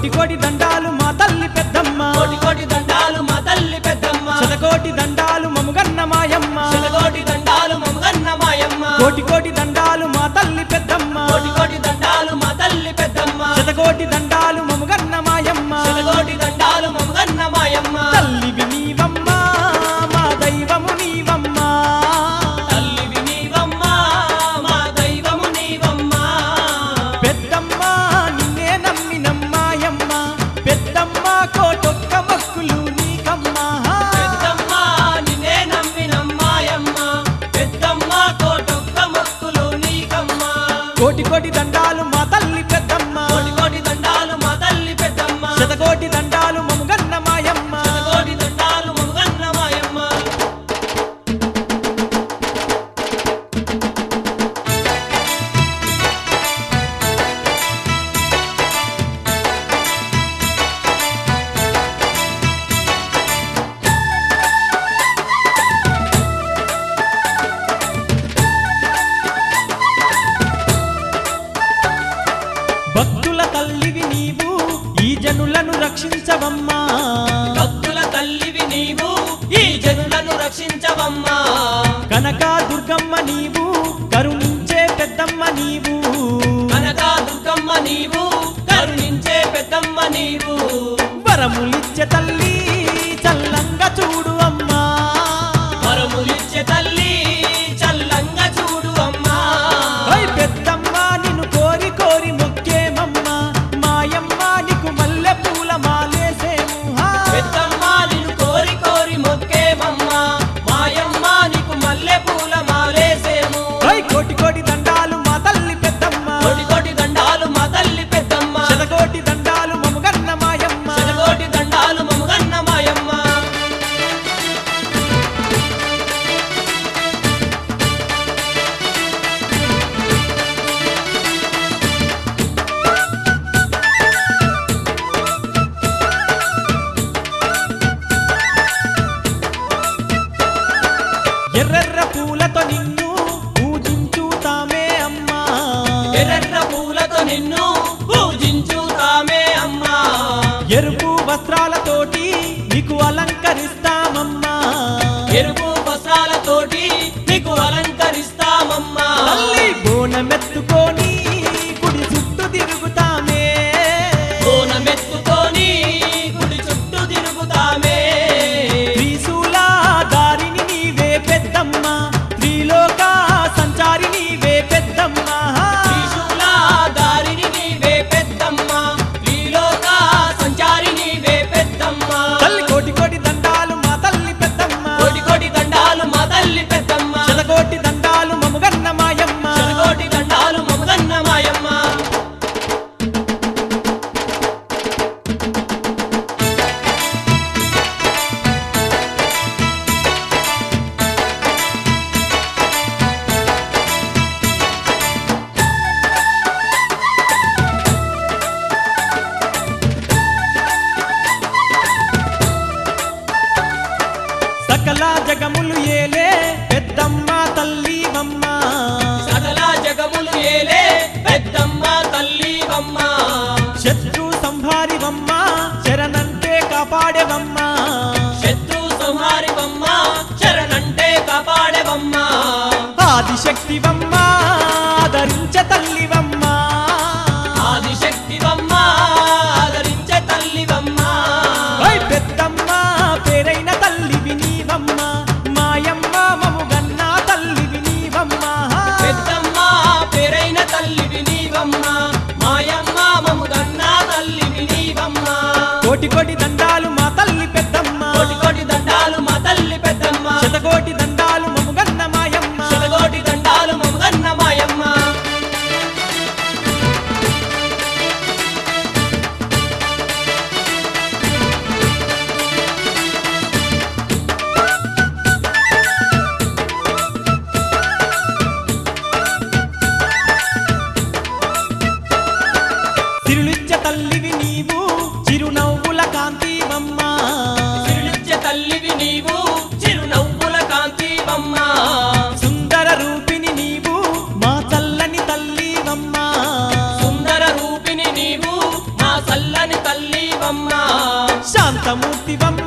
కోటి కోటి దండాలు మా తల్లి పెద్దమ్మ కోటి కోటి దండాలు మా తల్లి పెద్దమ్మ శతకోటి దండాలు మముగన్న మాయమ్మ శతకోటి దండాలు మమ్మగన్న మాయమ్మ కోటి కోటి దండాలు మా తల్లి పెద్దమ్మ కోటి కోటి దండాలు మా తల్లి పెద్దమ్మ శతకోటి దండాలు మముగన్న మాయమ్మ శతకోటి దండాలు మమ్మగన్న మాయమ్మ తల్లివి నీవమ్మ మా దైవము నీవమ్మ తల్లివి నీవమ్మ మా దైవము నీవమ్మ పెద్దమ్మ నిన్నే నమ్మినమ్మాయమ్మ పెద్దమ్మ కోటొక్క మొక్కులు నీకమ్మ పెద్దమ్మ నిన్నే నమ్మినమ్మాయమ్మ పెద్దమ్మ కోటొక్క మొక్కులు నీకమ్మ కోటి కోటి దండాలు మా తల్లి పెద్దమ్మ కోటి కోటి దండాలు మా తల్లి పెద్దమ్మ శతకోటి దండాలు మముగన్న మాయమ్మ శతకోటి దండాలు మమ్మగన్న మాయమ్మ భక్తుల తల్లివి నీవు ఈ జనులను రక్షించవమ్మా భక్తుల తల్లివి నీవు ఈ జనులను రక్షించవమ్మా కనక దుర్గమ్మ నీవు కరుణించే పెద్దమ్మ నీవు కనకా దుర్గమ్మ నీవు కరుణించే పెద్దమ్మ నీవు వరములిచ్చే తల్లి చల్లంగా చూడు అమ్మా వరములిచ్చే తల్లి చల్లంగా చూడు అమ్మా ఓయ్ పెద్దమ్మ నిన్ను కోరి కోరి మొక్కేమమ్మ మాయమ్మ నీకు మల్లె పూల మాలేసేము హా. పెద్దమ్మ నిన్ను కోరి కోరి మొక్కేమమ్మ మాయమ్మ నీకు మల్లె పూల మాలేసేము ఓయ్ కోటి కోటి దండాలు మా తల్లి పెద్దమ్మ కోటి కోటి దండాలు మా తల్లి పెద్దమ్మ శతకోటి దండాలు మముగన్న మాయమ్మ శతకోటి దండాలు మమ్మగన్న మాయమ్మ ఎర్రెర్ర పూలతో నిన్ను పూజించుతామే అమ్మా ఎర్ర పూలతో నిన్ను పూజించుతామే అమ్మా ఎరుపు వస్త్రాలతోటి నీకు అలంకరిస్తామమ్మా ఎరుపు వస్త్రాలతోటి నీకు అలంకరిస్తామమ్మా తల్లి బోనమెత్తుకొని గుడి చుట్టూ తిరుగుతామే కోనమెత్తుకొని గుడి చుట్టూ తిరుగుతామే త్రిశూల దారిని నీవే పెద్దమ్మ త్రిలోక సంచారి నీవే పెద్దమ్మ త్రిశూల దారిని నీవే పెద్దమ్మ త్రిలోక సంచారి నీవే పెద్దమ్మ తల్లి కోటి కోటి దండాలు మా తల్లి పెద్దమ్మ కోటి కోటి దండాలు మా తల్లి పెద్దమ్మ శతకోటి దండాలు మముగన్న మాయమ్మ కోటి దండాలు మమగన్న మాయమ్మ సకల జగములు ఏలే పెద్దమ్మ తల్లివమ్మ సకల జగములు ఏలే పెద్దమ్మ తల్లివమ్మ శత్రు సంహారివమ్మ శరణంటే కాపాడేవమ్మ శత్రు సంహారివమ్మ శరణంటే కాపాడేవమ్మ ఆదిశక్తివమ్మ ఆదరించ తల్లివమ్మ ఆదిశక్తివమ్మ ఆదరించే తల్లివమ్మ ఓయ్ పెద్దమ్మ పేరైన తల్లివి నీవమ్మ మాయమ్మ మముగన్న తల్లివి నీవమ్మ పెద్దమ్మ పేరైన తల్లివి నీవమ్మ మాయమ్మ మముగన్న తల్లివి నీవమ్మ కోటి కోటి దండాలు మా తల్లి పెద్దమ్మ కోటి కోటి దండాలు మా తల్లి పెద్దమ్మ శతకోటి దండాలు మముగన్న మాయమ్మ శతకోటి దండాలు మముగన్న మాయమ్మ తిరులిచ్చ తల్లివి నీవు చిరునవ్వుల కాంతివమ్మ తిరులిచ్చే తల్లివి నీవు చిరునవ్వుల కాంతివమ్మ సుందర రూపిణి నీవు మా చల్లని తల్లివమ్మ సుందర రూపిణి నీవు మా చల్లని తల్లి దైవం